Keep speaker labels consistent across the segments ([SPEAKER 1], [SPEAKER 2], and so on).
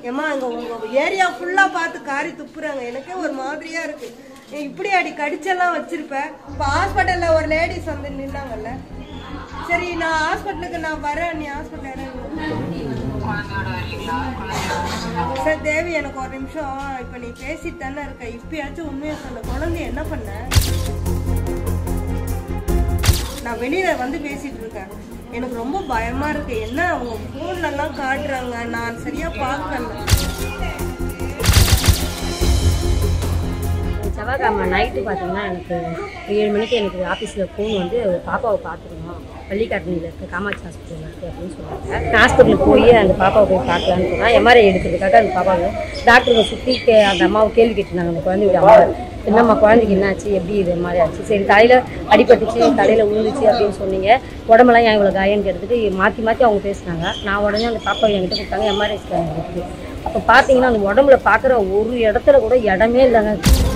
[SPEAKER 1] ஏம்மா அங்க உங்க ஏரியா ஃபுல்லா பார்த்து காரி துப்புறாங்க எனக்கே ஒரு மாதிரியா இருக்கு ஏன் இப்படி அடி கடிச்செல்லாம் வச்சிருப்ப இப்போ ஹாஸ்பிட்டல்ல ஒரு லேடிஸ் வந்து நின்னாங்கல்ல சரி நான் ஹாஸ்பிட்டலுக்கு நான் வரேன் நீ ஹாஸ்பிட்டல் சார் தேவி எனக்கு ஒரு நிமிஷம் இப்போ நீ பேசிட்டு தானே இருக்க இப்பயாச்சும் உண்மையை சொல்ல குழந்தைய என்ன பண்ண நான் வெளியில வந்து பேசிட்டு இருக்கேன் எனக்கு ரொம்ப பயமா இருக்கு என்ன அவங்க போன்ல எல்லாம் காட்டுறாங்க நான் சரியா பார்க்கல
[SPEAKER 2] செவ்வாய்க்கிழமை நைட்டு பார்த்தீங்கன்னா எனக்கு ஏழு மணிக்கு எனக்கு ஆஃபீஸில் ஃபோன் வந்து பாப்பாவை பார்த்துக்கணும் பள்ளிக்கரணியில் இருக்குது காமாட்சி ஹாஸ்பிட்டலில் இருக்குது அப்படின்னு சொன்னாங்க நான் ஹாஸ்பிட்டலுக்கு போய் அந்த பாப்பாவை போய் பார்க்கலான்னு சொன்னால் எம்ஆர்ஐ எடுக்கிறதுக்காக அந்த பாப்பாவை டாக்டருங்க சுற்றி கே அந்த அம்மாவை கேள்வி கேட்டிருந்தாங்க அந்த குழந்தையோட அம்மா என்னம்மா குழந்தைக்கு என்னாச்சு எப்படி இது மாதிரி ஆச்சு சரி தலையில் அடிபட்டுச்சு தலையில் விழுந்துச்சு அப்படின்னு சொன்னீங்க உடம்பெல்லாம் ஏன் இவ்வளோ காயன்னு கேட்டதுக்கு மாற்றி மாற்றி அவங்க பேசுனாங்க நான் உடனே அந்த பாப்பாவை என்கிட்ட கொடுத்தாங்க எம்ஆர்ஐ ஸ்கேன் இருக்குது அப்போ பார்த்தீங்கன்னா அந்த உடம்புல பார்க்குற ஒரு இடத்துல கூட இடமே இல்லைங்க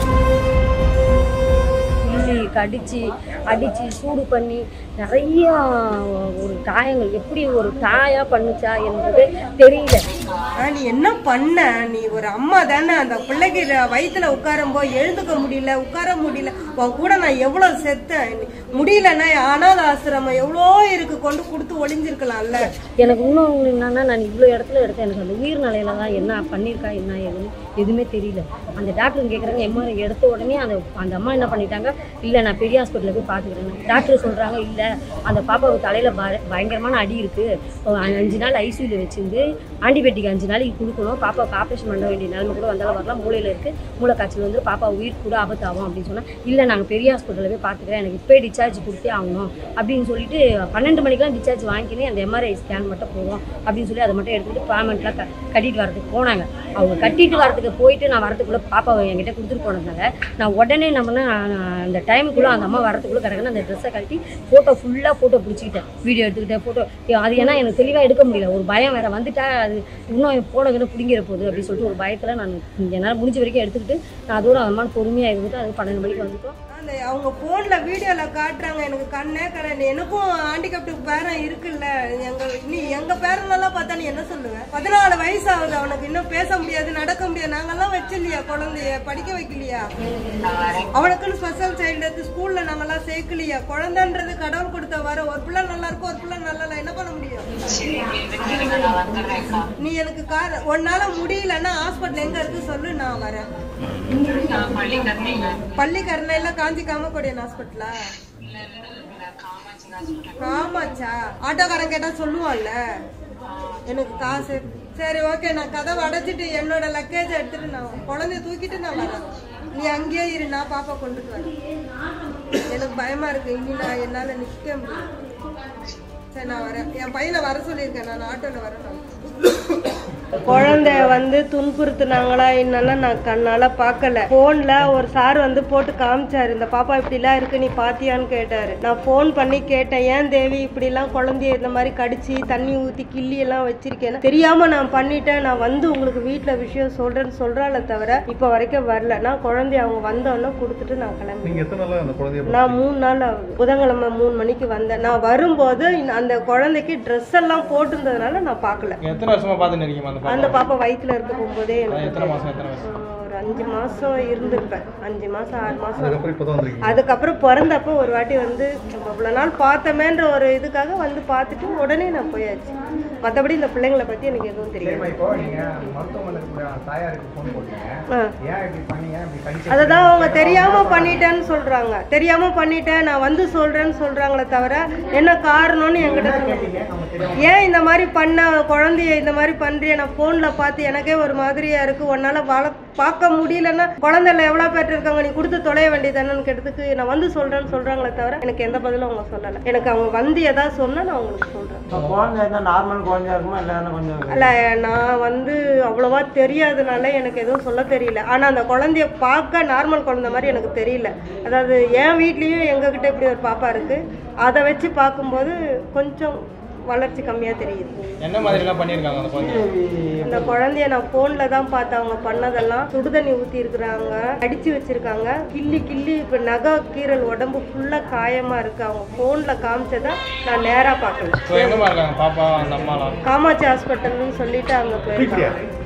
[SPEAKER 2] கிள்ளி கடிச்சு அடிச்சு சூடு பண்ணி நிறைய ஒரு காயங்கள் எப்படி ஒரு தாயா பண்ணுச்சா என்பது தெரியல
[SPEAKER 1] ஆ, நீ என்ன பண்ண நீ ஒரு அம்மா தானே அந்த பிள்ளைக்கு ர- வயித்துல உட்காரும் போது எழுந்துக்க முடியல உட்கார முடியல உன் கூட நான் எவ்வளவு செத்தேன் முடியலன்னா அனாத ஆசிரமம் எவ்வளோ இருக்கு கொண்டு கொடுத்து ஒளிஞ்சிருக்கலாம்ல
[SPEAKER 2] எனக்கு இன்னும் ஒண்ணு என்னன்னா நான் இவ்வளோ இடத்துல எடுத்தேன் எனக்கு அந்த உயிர் நிலையில தான் என்ன பண்ணியிருக்கா என்ன ஏதுன்னு எதுவுமே தெரியல அந்த டாக்டர் கேட்குறாங்க எம்ஆர்ஐ எடுத்த உடனே அந்த அந்த அம்மா என்ன பண்ணிட்டாங்க இல்லை நான் பெரிய ஹாஸ்பிட்டலில் போய் பார்த்துக்கிறேன் டாக்டர் சொல்கிறாங்க இல்லை அந்த பாப்பாவுக்கு தலையில் ப பயங்கரமான அடி இருக்குது அஞ்சு நாள் ஐசியூவில் வச்சிருந்து ஆன்டிபயோட்டிக் அஞ்சு நாளைக்கு கொடுக்கணும் பாப்பாவுக்கு ஆப்ரேஷன் பண்ண வேண்டிய நிலைமை கூட வந்தாலும் வரலாம் மூளையில் இருக்குது மூளை காய்ச்சல் வந்து பாப்பா உயிர் கூட ஆபத்தாகும் அப்படின்னு சொன்னால் இல்லை நாங்கள் பெரிய ஹாஸ்பிட்டலில் போய் பார்த்துக்கிறேன் எனக்கு இப்போ டிஸ்சார்ஜ் கொடுத்தே ஆகணும் அப்படின்னு சொல்லிட்டு பன்னெண்டு மணிக்கெலாம் டிஸ்சார்ஜ் வாங்கிக்கினே அந்த எம்ஆர்ஐ ஸ்கேன் மட்டும் போதும் அப்படின்னு சொல்லி அதை மட்டும் எடுத்துகிட்டு பேமெண்ட்லாம் க கட்டிட்டு வரதுக்கு போனாங்க அவங்க கட்டிட்டு வரதுக்கு போயிட்டு நான் வரதுக்குள்ளே பாப்பாவை என்கிட்ட கொடுத்துட்டு போனதுனால நான் உடனே நம்ம அந்த டைமுக்குள்ளே அந்த அம்மா வரதுக்குள்ளே கிடக்குன்னு அந்த ட்ரெஸ்ஸை கழட்டி ஃபோட்டோ ஃபுல்லாக ஃபோட்டோ பிடிச்சிக்கிட்டேன் வீடியோ எடுத்துக்கிட்டேன் ஃபோட்டோ அது ஏன்னா எனக்கு தெளிவாக எடுக்க முடியல ஒரு பயம் வேறு வந்துட்டா அது இன்னும் போனதுன்னு பிடிங்கிற போகுது அப்படின்னு சொல்லிட்டு ஒரு பயத்தில் நான் என்னால் முடிஞ்ச வரைக்கும் எடுத்துக்கிட்டு நான் அதோட அந்த மாதிரி பொறுமையாக இருந்துட்டு அது பன்னெண்டு மணிக்கு வந்துட்டோம்
[SPEAKER 1] அந்த அவங்க போன்ல வீடியோல காட்டுறாங்க எனக்கு கண்ணே கண்ணு எனக்கும் ஹேண்டிகேப்டுக்கு பேரன் இருக்குல்ல எங்க நீ எங்க பேரனெல்லாம் பார்த்தா நீ என்ன சொல்லுவ பதினாலு வயசு ஆகுது அவனுக்கு இன்னும் பேச முடியாது நடக்க முடியாது நாங்கெல்லாம் வச்சிருலையா குழந்தைய படிக்க வைக்கலையா அவனுக்குன்னு ஸ்பெஷல் சைல்டு எடுத்து ஸ்கூல்ல நாங்கெல்லாம் சேர்க்கலையா குழந்தைன்றது கடவுள் கொடுத்த வர ஒரு பிள்ளை நல்லா இருக்கும் ஒரு பிள்ளை நல்லா இல்லை என்ன பண்ண முடியும் நீ எனக்கு கார் உன்னால முடியலன்னா ஹாஸ்பிட்டல் எங்க இருக்கு சொல்லு நான் வரேன் பள்ளிக்கரணையில காஞ்சி காமக்கோடியன் ஹாஸ்பிட்டலா காமாச்சா ஆட்டோக்காரன் கேட்டா சொல்லுவான்ல எனக்கு காசு சரி ஓகே நான் கதவை அடைச்சிட்டு என்னோட லக்கேஜ் எடுத்துட்டு நான் குழந்தைய தூக்கிட்டு நான் வரேன் நீ அங்கேயே இரு நான் பாப்பா கொண்டுட்டு வரேன் எனக்கு பயமா இருக்கு இனி நான் என்னால நிக்க முடியும் சரி நான் வரேன் என் பையனை வர சொல்லியிருக்கேன் நான் ஆட்டோல வரேன் குழந்தை வந்து துன்புறுத்துனாங்களா என்னெல்லாம் நான் கண்ணால பார்க்கல போன்ல ஒரு சார் வந்து போட்டு காமிச்சாரு இந்த பாப்பா இப்படிலாம் இருக்கு நீ பாத்தியான்னு கேட்டாரு நான் ஃபோன் பண்ணி கேட்டேன் ஏன் தேவி இப்படிலாம் குழந்தைய இந்த மாதிரி கடிச்சு தண்ணி ஊத்தி கிள்ளி எல்லாம் வச்சிருக்கேன் தெரியாம நான் பண்ணிட்டேன் நான் வந்து உங்களுக்கு வீட்ல விஷயம் சொல்றேன்னு சொல்றாளே தவிர இப்ப வரைக்கும் வரல நான் குழந்தைய அவங்க வந்தோடனே கொடுத்துட்டு நான் கிளம்பி
[SPEAKER 3] நீங்க எத்தனை நாளா அந்த குழந்தைய
[SPEAKER 1] நான் மூணு நாள் ஆகுது புதன்கிழமை மூணு மணிக்கு வந்தேன் நான் வரும்போது இந்த- அந்த குழந்தைக்கு ட்ரெஸ் எல்லாம் போட்டிருந்ததுனால நான் பார்க்கல
[SPEAKER 4] நீங்க எத்தனை வருஷமா பார்த்துட்டு இருக்கீங்க அந்த
[SPEAKER 1] அந்த
[SPEAKER 4] பாப்பா
[SPEAKER 1] பாப்பா வயிற்றுல இருக்க போகும்போதே எனக்கு
[SPEAKER 4] எத்தனை மாசம் எத்தனை வயசு
[SPEAKER 1] ஆ, ஒரு அஞ்சு மாசம் இருந்திருப்பேன் அஞ்சு மாசம் ஆறு மாசம்
[SPEAKER 3] அதுக்கப்புறம் இப்பதான் வந்திருக்கீங்க
[SPEAKER 1] அதுக்கப்புறம் பிறந்தப்போ ஒரு வாட்டி வந்து இவ்வளோ நாள் பார்த்தமேன்ற ஒரு இதுக்காக வந்து பார்த்துட்டு உடனே நான் போயாச்சு மற்றபடி இந்த பிள்ளைங்களை பற்றி எனக்கு எதுவும் தெரியாது
[SPEAKER 5] இப்போ நீங்க மருத்துவமனையில் இருக்கக்கூடிய தாயாருக்கு ஃபோன் போட்டீங்க
[SPEAKER 1] ஆ
[SPEAKER 5] ஏன் இப்படி பண்ணீங்க இப்படி கடிச்சு
[SPEAKER 1] அதுதான் அவங்க தெரியாம பண்ணிட்டேன்னு சொல்றாங்க தெரியாம பண்ணிட்டேன் நான் வந்து சொல்றேன்னு சொல்றாங்களே தவிர என்ன காரணம்னு என்கிட்ட சொல்லுங்க
[SPEAKER 5] அவங்க தெரியாம
[SPEAKER 1] ஏன் இந்த மாதிரி பண்ண குழந்தைய இந்த மாதிரி பண்றிய நான் போன்ல பார்த்து எனக்கே ஒரு மாதிரியா இருக்கு உன்னால வள பார்க்க முடியலன்னா குழந்தைல எவ்வளவு பேர் இருக்காங்க நீ கொடுத்து தொலைய வேண்டியதானு கேட்டதுக்கு நான் வந்து சொல்றேன்னு சொல்றாங்களே தவிர எனக்கு எந்த பதிலும் அவங்க சொல்லல எனக்கு அவங்க வந்து எதாவது சொன்னா நான் உங்களுக்கு சொல்றேன்
[SPEAKER 6] குழந்தை இருந்தால் நார்மல் குழந்தையா இருக்குமா இல்லைன்னா கொஞ்சம்
[SPEAKER 1] அல்ல நான் வந்து அவ்வளவா தெரியாதனால எனக்கு எதுவும் சொல்ல தெரியல ஆனா அந்த குழந்தைய பார்க்க நார்மல் குழந்தை மாதிரி எனக்கு தெரியல அதாவது என் வீட்லயும் எங்ககிட்ட இப்படி ஒரு பாப்பா இருக்கு அதை வச்சு பார்க்கும்போது கொஞ்சம் வளர்ச்சி கம்மியா தெரியுது
[SPEAKER 4] என்ன மாதிரி எல்லாம் பண்ணியிருக்காங்க அந்த குழந்தை
[SPEAKER 1] அந்த குழந்தைய நான் போன்ல தான் பார்த்தேன் அவங்க பண்ணதெல்லாம் சுடுதண்ணி ஊத்தி இருக்கிறாங்க அடிச்சு வச்சிருக்காங்க கிள்ளி கிள்ளி இப்ப நகை கீரல் உடம்பு ஃபுல்லா காயமா இருக்கு அவங்க போன்ல காமிச்சதை நான் நேரா பார்க்கல
[SPEAKER 4] ஸோ எங்கம்மா இருக்காங்க பாப்பா அந்த அம்மாலாம்
[SPEAKER 1] காமாட்சி ஹாஸ்பிட்டல்னு சொல்லிட்டு அங்க போயிருக்காங்க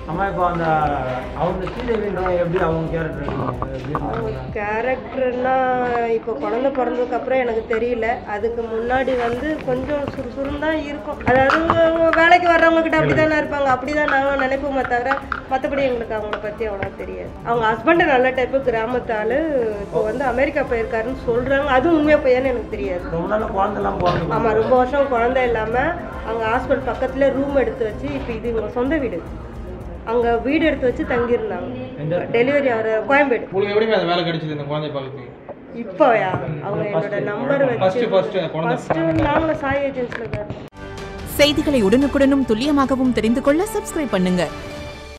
[SPEAKER 6] அம்மா இப்போ அந்த அவங்க ஸ்ரீதேவின்றவங்க எப்படி அவங்க கேரக்டர் எப்படி இருந்தாங்க
[SPEAKER 1] கேரக்டர்னா இப்போ குழந்தை பிறந்ததுக்கு அப்புறம் எனக்கு தெரியல அதுக்கு முன்னாடி வந்து கொஞ்சம் சுறுசுறுன்னு தான் இருக்கும் அதாவது அவங்க வேலைக்கு வர்றவங்க கிட்ட அப்படி தானே இருப்பாங்க அப்படி தான் நாங்கள் நினைப்போமே தவிர மற்றபடி எங்களுக்கு அவங்கள பற்றி அவ்வளோ தெரியாது அவங்க ஹஸ்பண்டு நல்ல டைப்பு கிராமத்து ஆளு இப்போ வந்து அமெரிக்கா போயிருக்காருன்னு சொல்கிறாங்க அதுவும் உண்மையாக பொய்யான்னு எனக்கு தெரியாது
[SPEAKER 6] ரொம்ப நாள் குழந்தைலாம் பிறந்து
[SPEAKER 1] ஆமாம் ரொம்ப வருஷம் குழந்தை இல்லாமல் அங்கே ஹாஸ்பிட்டல் பக்கத்தில் ரூம் எடுத்து வச்சு இப்போ இது இவங்க சொந்த வீடு அங்கே வீடு எடுத்து வச்சு தங்கியிருந்தாங்க டெலிவரி ஆகிற கோயம்பேடு
[SPEAKER 4] உங்களுக்கு எப்படி அந்த வேலை கிடைச்சது இந்த குழந்தை பார்க்கறதுக்கு
[SPEAKER 1] இப்போயா அவங்க என்னோட நம்பர்
[SPEAKER 4] ஃபர்ஸ்ட்
[SPEAKER 1] வச்சு
[SPEAKER 4] ஃபர்ஸ்ட் குழந்தை
[SPEAKER 1] ஃபர்ஸ்ட் நாங்களும் சாய் ஏஜென்சியில் தான் இருக்கோம்.
[SPEAKER 3] செய்திகளை உடனுக்குடனும் துல்லியமாகவும் தெரிந்து கொள்ள சப்ஸ்கிரைப் பண்ணுங்க